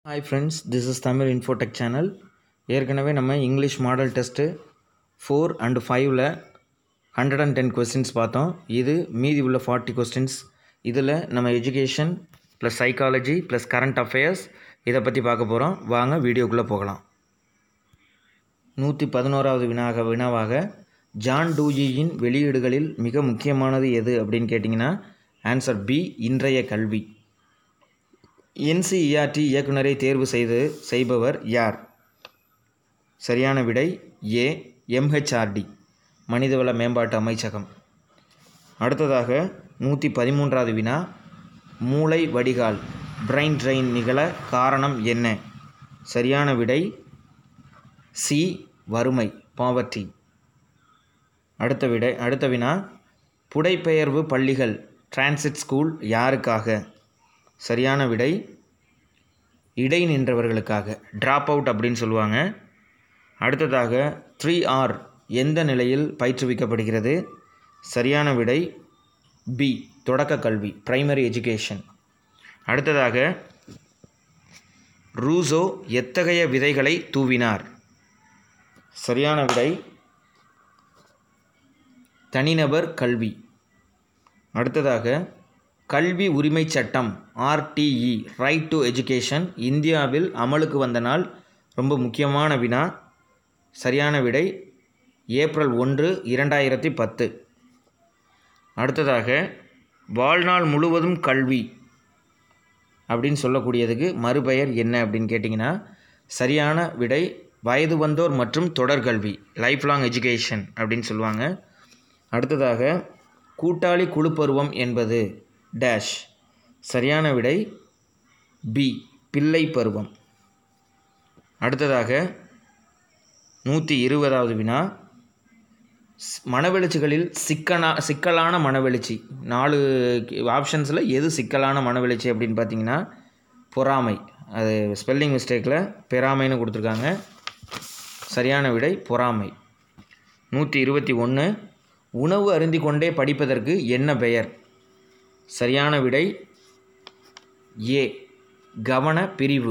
hi friends this is Tamil Infotech channel ஏற்கனவே நம்ம English model test four and ஃபைவ்ல hundred and ten questions பார்த்தோம் இது மீதி உள்ள ஃபார்ட்டி கொஸ்டின்ஸ் இதில் நம்ம education plus psychology plus current affairs இதை பற்றி பார்க்க போகிறோம் வாங்க வீடியோக்குள்ளே போகலாம் நூற்றி பதினோராவது வினாக வினாவாக ஜான் டூயியின் வெளியீடுகளில் மிக முக்கியமானது எது அப்படின்னு கேட்டிங்கன்னா ஆன்சர் பி இன்றைய கல்வி என்சிஇஆர்டி இயக்குனரை தேர்வு செய்து செய்பவர் யார் சரியான விடை ஏ எம்ஹெச்ஆர்டி மனிதவள மேம்பாட்டு அமைச்சகம் அடுத்ததாக நூற்றி பதிமூன்றாவது வினா மூளை வடிகால் பிரைன் ட்ரெயின் நிகழ காரணம் என்ன சரியான விடை சி வறுமை பாவர்ட்டி அடுத்த விடை அடுத்த வினா புடைப்பெயர்வு பள்ளிகள் டிரான்சிட் ஸ்கூல் யாருக்காக சரியான விடை இடை நின்றவர்களுக்காக ட்ராப் அவுட் அப்படின்னு சொல்லுவாங்க அடுத்ததாக த்ரீ ஆர் எந்த நிலையில் பயிற்றுவிக்கப்படுகிறது சரியான விடை பி தொடக்க கல்வி பிரைமரி எஜுகேஷன் அடுத்ததாக ரூசோ எத்தகைய விதைகளை தூவினார் சரியான விடை தனிநபர் கல்வி அடுத்ததாக கல்வி உரிமை சட்டம் ஆர்டிஇ ரைட் டு எஜுகேஷன் இந்தியாவில் அமலுக்கு வந்த நாள் ரொம்ப முக்கியமான வினா சரியான விடை ஏப்ரல் ஒன்று இரண்டாயிரத்தி பத்து அடுத்ததாக வாழ்நாள் முழுவதும் கல்வி அப்படின்னு சொல்லக்கூடியதுக்கு மறுபெயர் என்ன அப்படின்னு கேட்டிங்கன்னா சரியான விடை வயது வந்தோர் மற்றும் தொடர்கல்வி லைஃப் லாங் எஜுகேஷன் அப்படின்னு சொல்லுவாங்க அடுத்ததாக கூட்டாளி குழு பருவம் என்பது டேஷ் சரியான விடை பி பிள்ளை பருவம் அடுத்ததாக நூற்றி இருபதாவது வினா மனவெழுச்சிகளில் சிக்கனா சிக்கலான மனவெழுச்சி நாலு ஆப்ஷன்ஸில் எது சிக்கலான மனவெழுச்சி அப்படின்னு பார்த்தீங்கன்னா பொறாமை அது ஸ்பெல்லிங் மிஸ்டேக்கில் பெறாமைன்னு கொடுத்துருக்காங்க சரியான விடை பொறாமை நூற்றி இருபத்தி ஒன்று உணவு அருந்தி கொண்டே படிப்பதற்கு என்ன பெயர் சரியான விடை ஏ கவன பிரிவு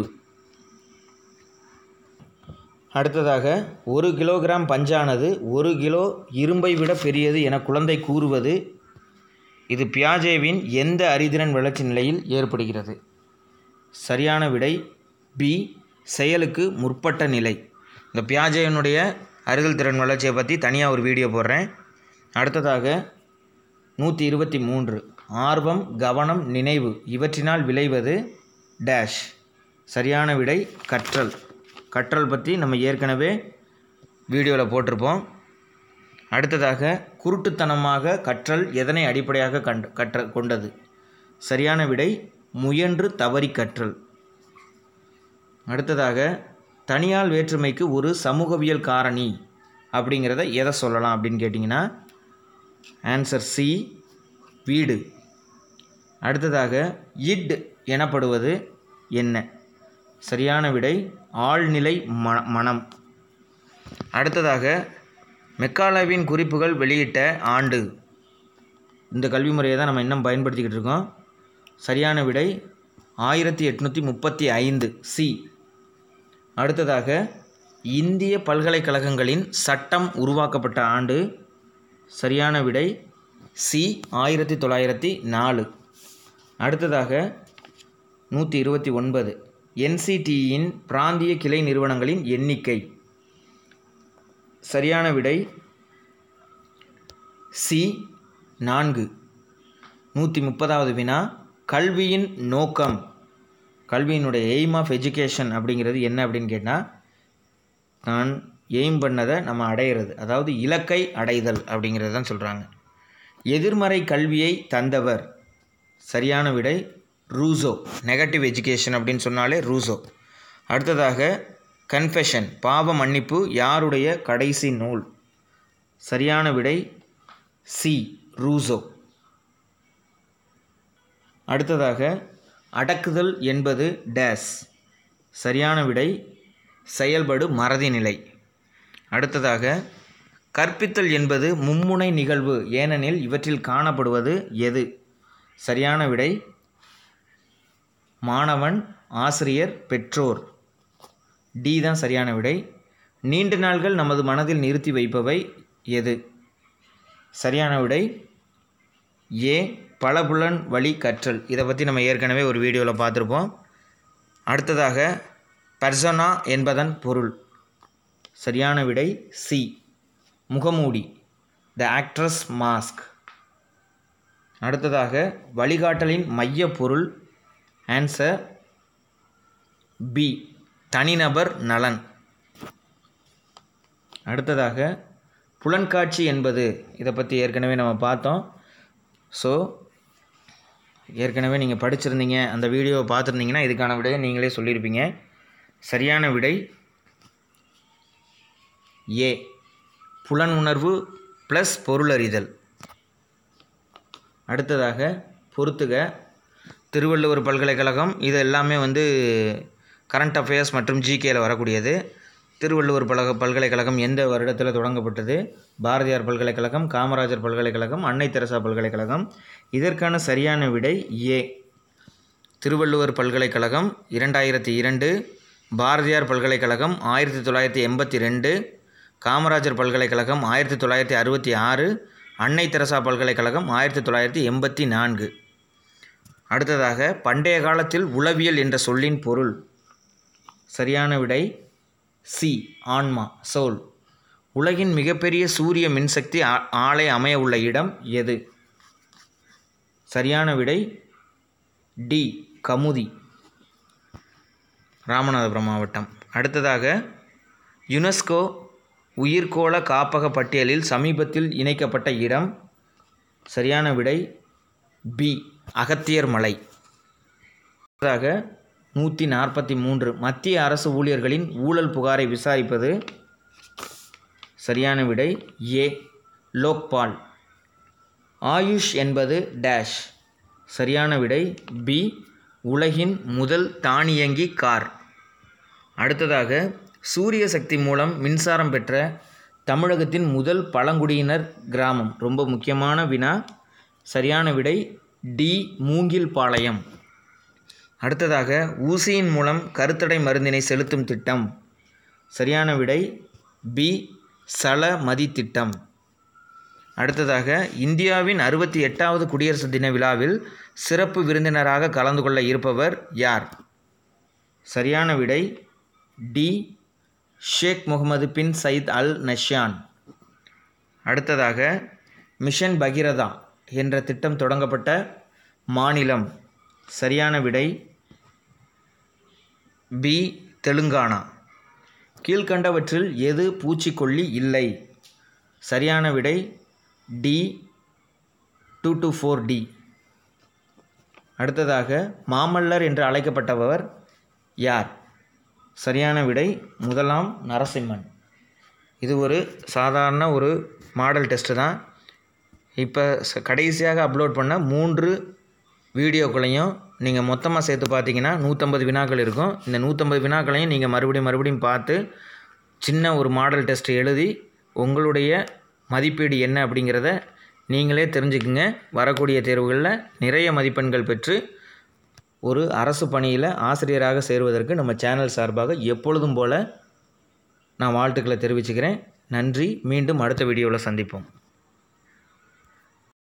அடுத்ததாக ஒரு கிலோகிராம் பஞ்சானது ஒரு கிலோ இரும்பை விட பெரியது என குழந்தை கூறுவது இது பியாஜேவின் எந்த அறிதிறன் வளர்ச்சி நிலையில் ஏற்படுகிறது சரியான விடை பி செயலுக்கு முற்பட்ட நிலை இந்த பியாஜேவினுடைய அறிதல் திறன் வளர்ச்சியை பற்றி தனியாக ஒரு வீடியோ போடுறேன் அடுத்ததாக நூற்றி இருபத்தி மூன்று ஆர்வம் கவனம் நினைவு இவற்றினால் விளைவது டேஷ் சரியான விடை கற்றல் கற்றல் பற்றி நம்ம ஏற்கனவே வீடியோவில் போட்டிருப்போம் அடுத்ததாக குருட்டுத்தனமாக கற்றல் எதனை அடிப்படையாக கண்டு கற்ற கொண்டது சரியான விடை முயன்று தவறி கற்றல் அடுத்ததாக தனியால் வேற்றுமைக்கு ஒரு சமூகவியல் காரணி அப்படிங்கிறத எதை சொல்லலாம் அப்படின்னு கேட்டிங்கன்னா ஆன்சர் சி வீடு அடுத்ததாக இட் எனப்படுவது என்ன சரியான விடை ஆழ்நிலை ம மனம் அடுத்ததாக மெக்காலவின் குறிப்புகள் வெளியிட்ட ஆண்டு இந்த கல்வி முறையை தான் நம்ம இன்னும் பயன்படுத்திக்கிட்டு இருக்கோம் சரியான விடை ஆயிரத்தி எட்நூற்றி முப்பத்தி ஐந்து சி அடுத்ததாக இந்திய பல்கலைக்கழகங்களின் சட்டம் உருவாக்கப்பட்ட ஆண்டு சரியான விடை சி ஆயிரத்தி தொள்ளாயிரத்தி நாலு அடுத்ததாக நூற்றி இருபத்தி ஒன்பது என்சிடியின் பிராந்திய கிளை நிறுவனங்களின் எண்ணிக்கை சரியான விடை சி நான்கு நூற்றி முப்பதாவது வினா கல்வியின் நோக்கம் கல்வியினுடைய எய்ம் ஆஃப் எஜுகேஷன் அப்படிங்கிறது என்ன அப்படின்னு கேட்டால் நான் எய்ம் பண்ணதை நம்ம அடையிறது அதாவது இலக்கை அடைதல் அப்படிங்கிறது தான் சொல்கிறாங்க எதிர்மறை கல்வியை தந்தவர் சரியான விடை ரூசோ நெகட்டிவ் எஜுகேஷன் அப்படின்னு சொன்னாலே ரூசோ அடுத்ததாக கன்ஃபெஷன் பாவ மன்னிப்பு யாருடைய கடைசி நூல் சரியான விடை சி ரூசோ அடுத்ததாக அடக்குதல் என்பது டேஸ் சரியான விடை செயல்படு மறதி நிலை அடுத்ததாக கற்பித்தல் என்பது மும்முனை நிகழ்வு ஏனெனில் இவற்றில் காணப்படுவது எது சரியான விடை மாணவன் ஆசிரியர் பெற்றோர் டி தான் சரியான விடை நீண்ட நாள்கள் நமது மனதில் நிறுத்தி வைப்பவை எது சரியான விடை ஏ பலபுலன் வழி கற்றல் இதை பற்றி நம்ம ஏற்கனவே ஒரு வீடியோவில் பார்த்துருப்போம் அடுத்ததாக பர்சனா என்பதன் பொருள் சரியான விடை சி முகமூடி த ஆக்ட்ரஸ் மாஸ்க் அடுத்ததாக வழிகாட்டலின் மைய பொருள் ஆன்சர் பி தனிநபர் நலன் அடுத்ததாக புலன்காட்சி என்பது இதை பற்றி ஏற்கனவே நம்ம பார்த்தோம் ஸோ ஏற்கனவே நீங்கள் படிச்சிருந்தீங்க அந்த வீடியோவை பார்த்துருந்தீங்கன்னா இதுக்கான விடையை நீங்களே சொல்லியிருப்பீங்க சரியான விடை ஏ புலன் உணர்வு ப்ளஸ் பொருளறிதல் அடுத்ததாக பொறுத்துக திருவள்ளுவர் பல்கலைக்கழகம் இது எல்லாமே வந்து கரண்ட் அஃபேர்ஸ் மற்றும் ஜிகேயில் வரக்கூடியது திருவள்ளுவர் பலக பல்கலைக்கழகம் எந்த வருடத்தில் தொடங்கப்பட்டது பாரதியார் பல்கலைக்கழகம் காமராஜர் பல்கலைக்கழகம் அன்னை தெரசா பல்கலைக்கழகம் இதற்கான சரியான விடை ஏ திருவள்ளுவர் பல்கலைக்கழகம் இரண்டாயிரத்தி இரண்டு பாரதியார் பல்கலைக்கழகம் ஆயிரத்தி தொள்ளாயிரத்தி எண்பத்தி ரெண்டு காமராஜர் பல்கலைக்கழகம் ஆயிரத்தி தொள்ளாயிரத்தி அறுபத்தி ஆறு அன்னை தெரசா பல்கலைக்கழகம் ஆயிரத்தி தொள்ளாயிரத்தி எண்பத்தி நான்கு அடுத்ததாக பண்டைய காலத்தில் உளவியல் என்ற சொல்லின் பொருள் சரியான விடை சி ஆன்மா சோல் உலகின் மிகப்பெரிய சூரிய மின்சக்தி ஆ- ஆலை அமைய உள்ள இடம் எது சரியான விடை டி கமுதி ராமநாதபுரம் மாவட்டம் அடுத்ததாக யுனெஸ்கோ உயிர்கோள காப்பக பட்டியலில் சமீபத்தில் இணைக்கப்பட்ட இடம் சரியான விடை பி அகத்தியர் மலை அடுத்ததாக நூற்றி நாற்பத்தி மூன்று மத்திய அரசு ஊழியர்களின் ஊழல் புகாரை விசாரிப்பது சரியான விடை ஏ லோக்பால் ஆயுஷ் என்பது டேஷ் சரியான விடை பி உலகின் முதல் தானியங்கி கார் அடுத்ததாக சூரிய சக்தி மூலம் மின்சாரம் பெற்ற தமிழகத்தின் முதல் பழங்குடியினர் கிராமம் ரொம்ப முக்கியமான வினா சரியான விடை டி மூங்கில் பாளையம் அடுத்ததாக ஊசியின் மூலம் கருத்தடை மருந்தினை செலுத்தும் திட்டம் சரியான விடை பி சல மதி திட்டம் அடுத்ததாக இந்தியாவின் அறுபத்தி எட்டாவது குடியரசு தின விழாவில் சிறப்பு விருந்தினராக கலந்து கொள்ள இருப்பவர் யார் சரியான விடை D Sheikh Mohammed bin Zayed Al நஷ்யான் அடுத்ததாக மிஷன் பகிரதா என்ற திட்டம் தொடங்கப்பட்ட மாநிலம் சரியான விடை பி தெலுங்கானா கீழ்கண்டவற்றில் எது பூச்சிக்கொல்லி இல்லை சரியான விடை D two two four D அடுத்ததாக மாமல்லர் என்று அழைக்கப்பட்டவர் யார் சரியான விடை முதலாம் நரசிம்மன் இது ஒரு சாதாரண ஒரு மாடல் டெஸ்ட்டு தான் இப்போ ச- கடைசியாக அப்லோட் பண்ண மூன்று வீடியோக்களையும் நீங்கள் மொத்தமாக சேர்த்து பார்த்தீங்கன்னா நூற்றம்பது வினாக்கள் இருக்கும் இந்த நூற்றம்பது வினாக்களையும் நீங்கள் மறுபடியும் மறுபடியும் பார்த்து சின்ன ஒரு மாடல் டெஸ்ட் எழுதி உங்களுடைய மதிப்பீடு என்ன அப்படிங்கிறத நீங்களே தெரிஞ்சுக்குங்க வரக்கூடிய தேர்வுகளில் நிறைய மதிப்பெண்கள் பெற்று ஒரு அரசு பணியில் ஆசிரியராக சேருவதற்கு நம்ம சேனல் சார்பாக எப்பொழுதும் போல நான் வாழ்த்துக்களை தெரிவிச்சுக்கிறேன் நன்றி மீண்டும் அடுத்த வீடியோவில் சந்திப்போம்